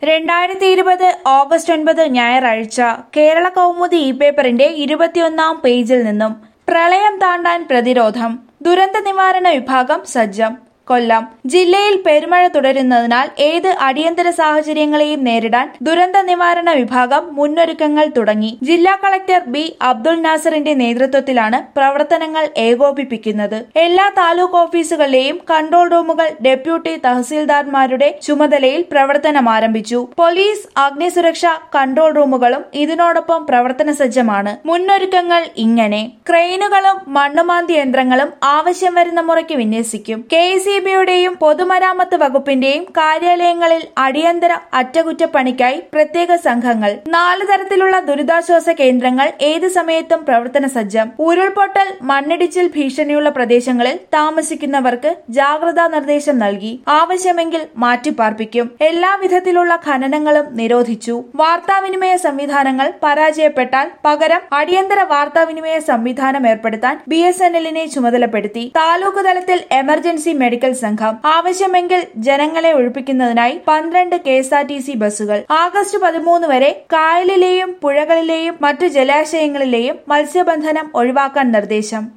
രണ്ടായിരത്തി ഇരുപത് ഓഗസ്റ്റ് ഒൻപത് ഞായറാഴ്ച കേരള കൗമുദി ഇ പേപ്പറിന്റെ ഇരുപത്തിയൊന്നാം പേജിൽ നിന്നും പ്രളയം താണ്ടാൻ പ്രതിരോധം ദുരന്ത നിവാരണ വിഭാഗം സജ്ജം കൊല്ലം ജില്ലയിൽ പെരുമഴ തുടരുന്നതിനാൽ ഏത് അടിയന്തര സാഹചര്യങ്ങളെയും നേരിടാൻ ദുരന്ത നിവാരണ വിഭാഗം മുന്നൊരുക്കങ്ങൾ തുടങ്ങി ജില്ലാ കളക്ടർ ബി അബ്ദുൾ നാസറിന്റെ നേതൃത്വത്തിലാണ് പ്രവർത്തനങ്ങൾ ഏകോപിപ്പിക്കുന്നത് എല്ലാ താലൂക്ക് ഓഫീസുകളിലെയും കൺട്രോൾ റൂമുകൾ ഡെപ്യൂട്ടി തഹസീൽദാർമാരുടെ ചുമതലയിൽ പ്രവർത്തനം ആരംഭിച്ചു പോലീസ് അഗ്നിസുരക്ഷ കൺട്രോൾ റൂമുകളും ഇതിനോടൊപ്പം പ്രവർത്തന സജ്ജമാണ് മുന്നൊരുക്കങ്ങൾ ഇങ്ങനെ ക്രെയിനുകളും മണ്ണുമാന്തി യന്ത്രങ്ങളും ആവശ്യം വരുന്ന മുറയ്ക്ക് വിന്യസിക്കും കെ സി ബിയുടെയും പൊതുമരാമത്ത് വകുപ്പിന്റെയും കാര്യാലയങ്ങളിൽ അടിയന്തര അറ്റകുറ്റപ്പണിക്കായി പ്രത്യേക സംഘങ്ങൾ നാല് തരത്തിലുള്ള ദുരിതാശ്വാസ കേന്ദ്രങ്ങൾ ഏത് സമയത്തും പ്രവർത്തന സജ്ജം ഉരുൾപൊട്ടൽ മണ്ണിടിച്ചിൽ ഭീഷണിയുള്ള പ്രദേശങ്ങളിൽ താമസിക്കുന്നവർക്ക് ജാഗ്രതാ നിർദ്ദേശം നൽകി ആവശ്യമെങ്കിൽ മാറ്റിപ്പാർപ്പിക്കും എല്ലാ വിധത്തിലുള്ള ഖനനങ്ങളും നിരോധിച്ചു വാർത്താവിനിമയ സംവിധാനങ്ങൾ പരാജയപ്പെട്ടാൽ പകരം അടിയന്തര വാർത്താവിനിമയ സംവിധാനം ഏർപ്പെടുത്താൻ ബി എസ് എൻ എല്ലിനെ ചുമതലപ്പെടുത്തി താലൂക്ക് തലത്തിൽ എമർജൻസി മെഡിക്കൽ സംഘം ആവശ്യമെങ്കിൽ ജനങ്ങളെ ഒഴിപ്പിക്കുന്നതിനായി പന്ത്രണ്ട് K S R T C ബസ്സുകൾ ആഗസ്റ്റ് പതിമൂന്ന് വരെ കായലിലെയും പുഴകളിലെയും മറ്റു ജലാശയങ്ങളിലെയും മത്സ്യബന്ധനം ഒഴിവാക്കാൻ നിർദ്ദേശം